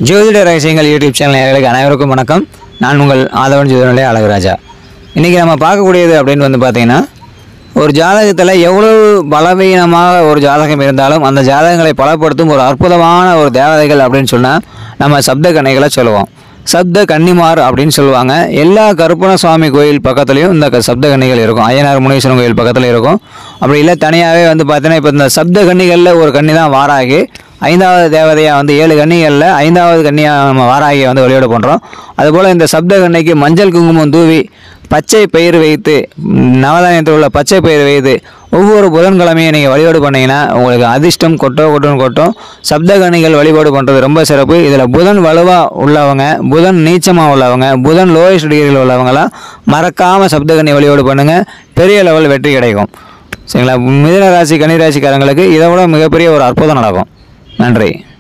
ஜோதிட ரகசியங்கள் YouTube channel நேயர்களுக்கு அனைவருக்கும் வணக்கம் நான் உங்கள் ஆதவன் ஜோதிடநிலைய அழகுராஜா இன்றைக்கி நம்ம பார்க்கக்கூடியது அப்படின்னு வந்து பார்த்திங்கன்னா ஒரு ஜாதகத்தில் எவ்வளவு பலவீனமாக ஒரு ஜாதகம் இருந்தாலும் அந்த ஜாதகங்களை பலப்படுத்தும் ஒரு அற்புதமான ஒரு தேவதைகள் அப்படின்னு சொன்னால் நம்ம சப்த கன்னிகளை சொல்லுவோம் சப்த கன்னிமார் அப்படின்னு சொல்லுவாங்க எல்லா கருப்பண சுவாமி கோயில் பக்கத்துலேயும் இந்த க- சப்த கன்னிகள் இருக்கும் ஐயனார் முனீஸ்வரன் கோயில் பக்கத்தில் இருக்கும் அப்படி இல்லை தனியாகவே வந்து பார்த்தீங்கன்னா இப்போ இந்த சப்த கன்னிகளில் ஒரு கன்னி தான் வாராகி ஐந்தாவது தேவதையாக வந்து ஏழு கன்னிகளில் ஐந்தாவது கன்னியாக நம்ம வாராகியை வந்து வழிபாடு பண்ணுறோம் அதுபோல் இந்த சப்த கன்னிக்கு மஞ்சள் குங்குமம் தூவி பச்சை பயிர் வைத்து ம், நவதானியத்தில் உள்ள பச்சை பயிர் வைத்து ஒவ்வொரு புதன்கிழமையும் நீங்கள் வழிபாடு பண்ணீங்கன்னா உங்களுக்கு அதிர்ஷ்டம் கொட்டோ கொட்டோன்னு கொட்டும் சப்தகணிகள் வழிபாடு பண்ணுறது ரொம்ப சிறப்பு இதில் புதன் வலுவாக உள்ளவங்க புதன் நீச்சமாக உள்ளவங்க புதன் லோயஸ்ட் டிகிரியில் உள்ளவங்களாம் மறக்காமல் சப்தகனி வழிபாடு பண்ணுங்கள் பெரிய லெவல் வெற்றி கிடைக்கும் சரிங்களா மிதுன ராசி கன்னி ராசிக்காரங்களுக்கு இதை விட மிகப்பெரிய ஒரு அற்புதம் நடக்கும் நன்றி